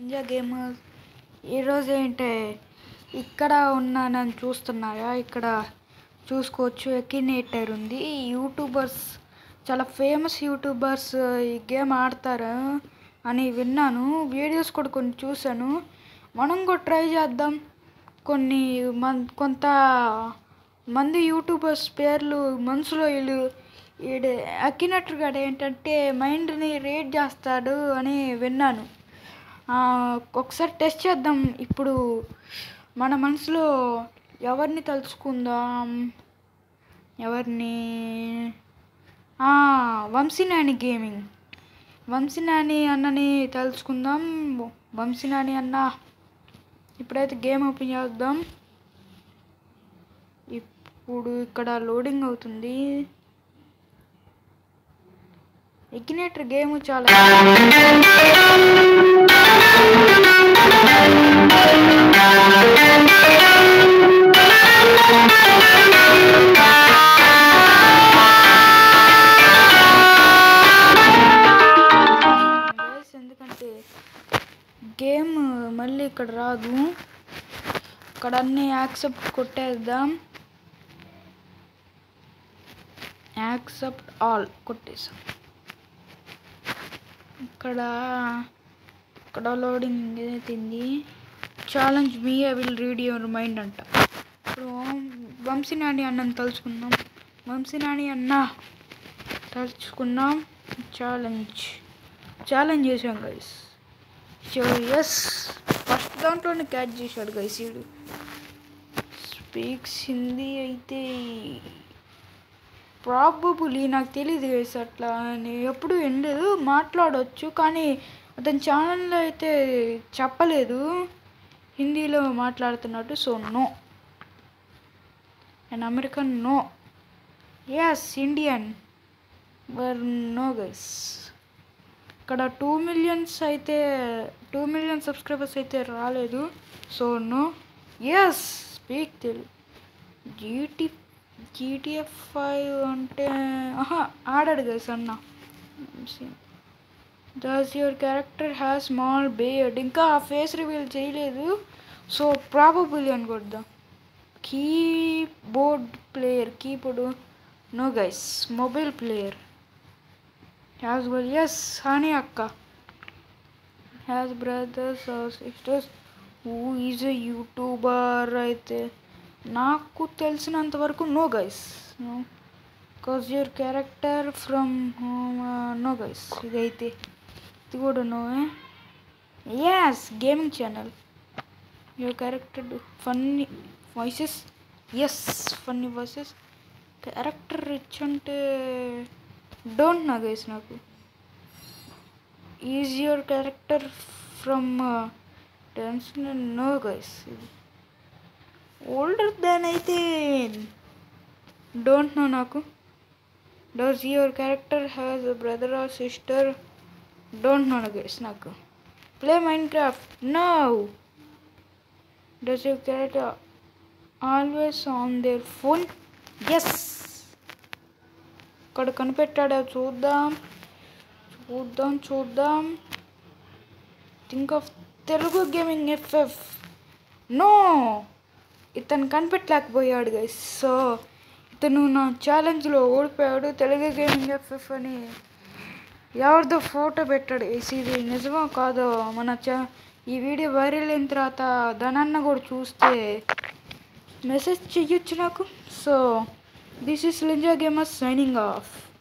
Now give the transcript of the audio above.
ninja game ఈరోజు ఏంటి ఇక్కడ ఉన్నానని చూస్తున్నారా ఇక్కడ చూసుకోవచ్చు ఎకినేటర్ ఉంది ఈ యూట్యూబర్స్ చాలా ఫేమస్ యూట్యూబర్స్ ఈ గేమ్ ఆడతారు అని విన్నాను వీడియోస్ కూడా కొన్ని చూశాను మనం కూడా ట్రై చేద్దాం కొన్ని మన్ కొంత మంది యూట్యూబర్స్ పేర్లు మనసులో వీళ్ళు ఈడు అక్కినట్టు గడ ఏంటంటే మైండ్ని రేట్ చేస్తాడు అని విన్నాను ఆ, ఒకసారి టెస్ట్ చేద్దాం ఇప్పుడు మన మనసులో ఎవరిని తలుచుకుందాం ఎవరిని ఆ, వంశీనాని గేమింగ్ వంశీనాని అన్నని తలుచుకుందాం వంశీనాని అన్న ఇప్పుడైతే గేమ్ ఓపెన్ చేద్దాం ఇప్పుడు ఇక్కడ లోడింగ్ అవుతుంది ఎగ్నేటర్ గేమ్ చాలా Guys, ఎందుకంటే గేమ్ మళ్ళీ ఇక్కడ రాదు ఇక్కడ అన్ని యాక్సెప్ట్ కొట్టేద్దాం యాక్సెప్ట్ ఆల్ కొట్టేసాం ఇక్కడ ఇక్కడ లోడింగ్ ఏదైతుంది challenge me I will read your mind అంట ఇప్పుడు వంశీనాని అన్నని తలుచుకుందాం వంశీనాని అన్న తలుచుకున్నాం ఛాలెంజ్ ఛాలెంజ్ చేసాం గైస్ సో ఎస్ ఫస్ట్ దాంట్లోనే క్యాచ్ చేశాడు గైస్ వీడు స్పీక్స్ హిందీ అయితే ప్రాబబులీ నాకు తెలియదు గైస్ అట్లా నేను ఎప్పుడు వినలేదు మాట్లాడవచ్చు కానీ అతని ఛానల్లో అయితే చెప్పలేదు హిందీలో మాట్లాడుతున్నట్టు so no and American no yes Indian bar no guys ఇక్కడ టూ మిలియన్స్ అయితే టూ మిలియన్ సబ్స్క్రైబర్స్ అయితే రాలేదు so no yes speak Telugu GT GTF five అంటే ఆహా ఆడాడు కదా అన్న does your character has small beard ఇంకా ఆ ఫేస్ రివీల్ చేయలేదు సో ప్రాబబుల్ అని కొద్దాం keyboard player keyboard no guys mobile player has well yes Honey అక్క has brothers sisters who is a YouTuber అయితే నాకు తెలిసినంత వరకు no guys no because your character from no guys ఇదైతే ఇది కూడా no yes gaming channel your character funny voices yes funny voices character rich అంటే don't know guys నాకు is your character from France no guys older than అయితే don't know నాకు does your character has a brother or sister don't know guys నాకు play Minecraft no does your character always on their phone yes ఇక్కడ కనిపెట్టాడా చూద్దాం చూద్దాం చూద్దాం think of Telugu gaming FF no ఇతను కనిపెట్టలేకపోయాడు గైస్ సో ఇతను నా ఛాలెంజ్లో ఓడిపోయాడు తెలుగు గేమింగ్ ఎఫ్ఎఫ్ అని ఎవరిదో ఫోటో పెట్టాడు గైస్ ఇది నిజమో కాదో మన చా ఈ వీడియో వైరల్ అయిన తర్వాత ధనన్న కూడా చూస్తే మెసేజ్ చెయ్యొచ్చు నాకు సో దిస్ ఇస్ లింజా గేమర్స్ సైనింగ్ ఆఫ్